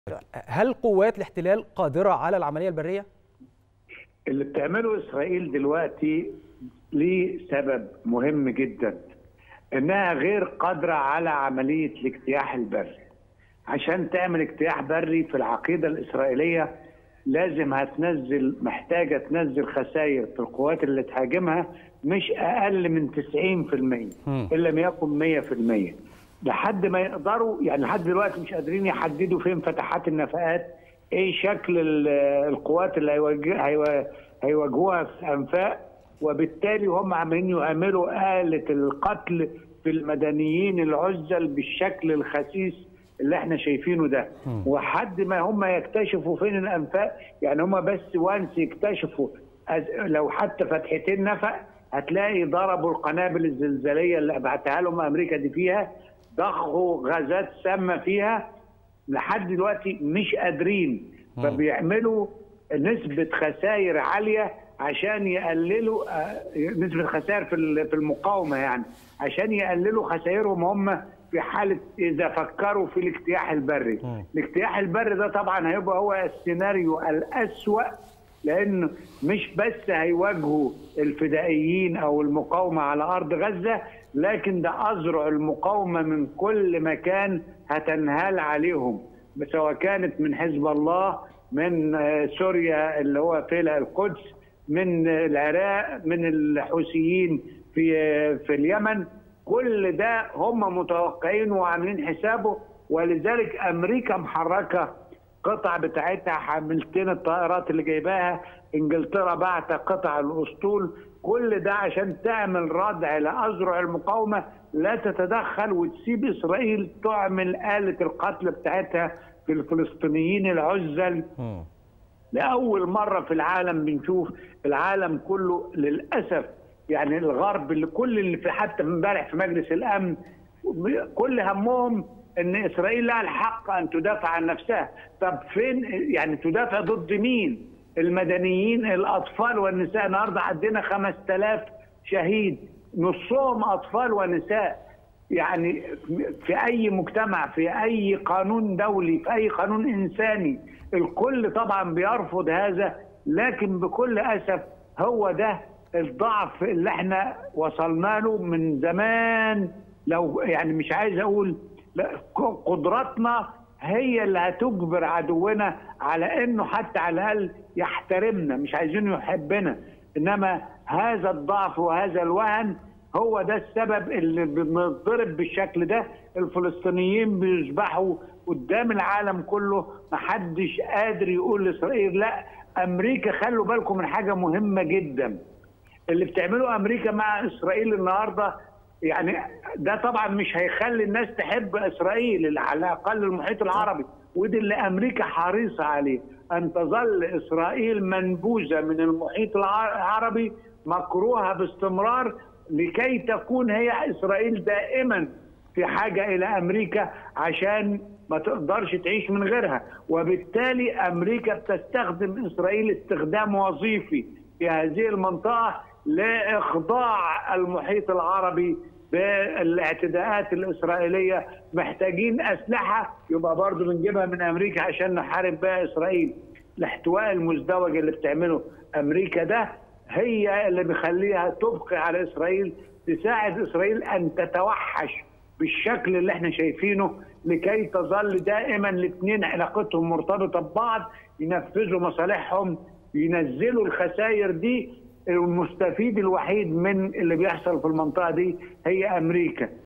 هل قوات الاحتلال قادرة على العملية البرية؟ اللي بتعمله اسرائيل دلوقتي ليه سبب مهم جدا انها غير قادره على عمليه الاجتياح البري عشان تعمل اجتياح بري في العقيده الاسرائيليه لازم هتنزل محتاجه تنزل خسائر في القوات اللي تهاجمها مش اقل من 90% ان لم يكن 100% لحد ما يقدروا يعني لحد دلوقتي مش قادرين يحددوا فين فتحات النفقات ايه شكل القوات اللي هيواجهوها في انفاق وبالتالي هم عمالين يؤملوا آلة القتل في المدنيين العزل بالشكل الخسيس اللي احنا شايفينه ده وحد ما هم يكتشفوا فين الانفاق يعني هم بس وانس يكتشفوا لو حتى فتحتين نفق هتلاقي ضربوا القنابل الزلزاليه اللي بعتها لهم امريكا دي فيها ضخوا غازات سامه فيها لحد دلوقتي مش قادرين فبيعمللوا نسبه خسائر عاليه عشان يقللوا نسبه خسائر في في المقاومه يعني عشان يقللوا خسائرهم هم في حاله اذا فكروا في الاجتياح البري. الاجتياح البري ده طبعا هيبقى هو السيناريو الاسوأ لانه مش بس هيواجهوا الفدائيين او المقاومه على ارض غزه لكن ده اذرع المقاومه من كل مكان هتنهال عليهم سواء كانت من حزب الله من سوريا اللي هو فيلا القدس من العراق من الحوثيين في في اليمن كل ده هم متوقعين وعاملين حسابه ولذلك امريكا محركه قطع بتاعتها حملتين الطائرات اللي جايباها انجلترا بعت قطع الاسطول كل ده عشان تعمل ردع لاذرع المقاومه لا تتدخل وتسيب اسرائيل تعمل آلة القتل بتاعتها في الفلسطينيين العزل لاول مره في العالم بنشوف العالم كله للاسف يعني الغرب اللي كل اللي في حتى امبارح في مجلس الامن كل همهم ان اسرائيل لها الحق ان تدافع عن نفسها طب فين يعني تدافع ضد مين المدنيين الاطفال والنساء النهارده عندنا 5000 شهيد نصهم اطفال ونساء يعني في اي مجتمع في اي قانون دولي في اي قانون انساني الكل طبعا بيرفض هذا لكن بكل اسف هو ده الضعف اللي احنا وصلنا له من زمان لو يعني مش عايز اقول قدراتنا هي اللي هتجبر عدونا على انه حتى على الاقل يحترمنا مش عايزينه يحبنا انما هذا الضعف وهذا الوهن هو ده السبب اللي بنضرب بالشكل ده الفلسطينيين بيسبحوا قدام العالم كله محدش قادر يقول لاسرائيل لا امريكا خلوا بالكم من حاجه مهمه جدا اللي بتعمله امريكا مع اسرائيل النهارده يعني ده طبعا مش هيخلي الناس تحب اسرائيل على الاقل المحيط العربي وده اللي امريكا حريصه عليه ان تظل اسرائيل منبوذه من المحيط العربي مكروهه باستمرار لكي تكون هي اسرائيل دائما في حاجه الى امريكا عشان ما تقدرش تعيش من غيرها وبالتالي امريكا بتستخدم اسرائيل استخدام وظيفي في هذه المنطقه لاخضاع المحيط العربي بالاعتداءات الاسرائيليه محتاجين اسلحه يبقى برضه بنجيبها من امريكا عشان نحارب بها اسرائيل الاحتواء المزدوج اللي بتعمله امريكا ده هي اللي بيخليها تبقي على اسرائيل تساعد اسرائيل ان تتوحش بالشكل اللي احنا شايفينه لكي تظل دائما الاثنين علاقتهم مرتبطه ببعض ينفذوا مصالحهم ينزلوا الخسائر دي المستفيد الوحيد من اللي بيحصل في المنطقه دي هي امريكا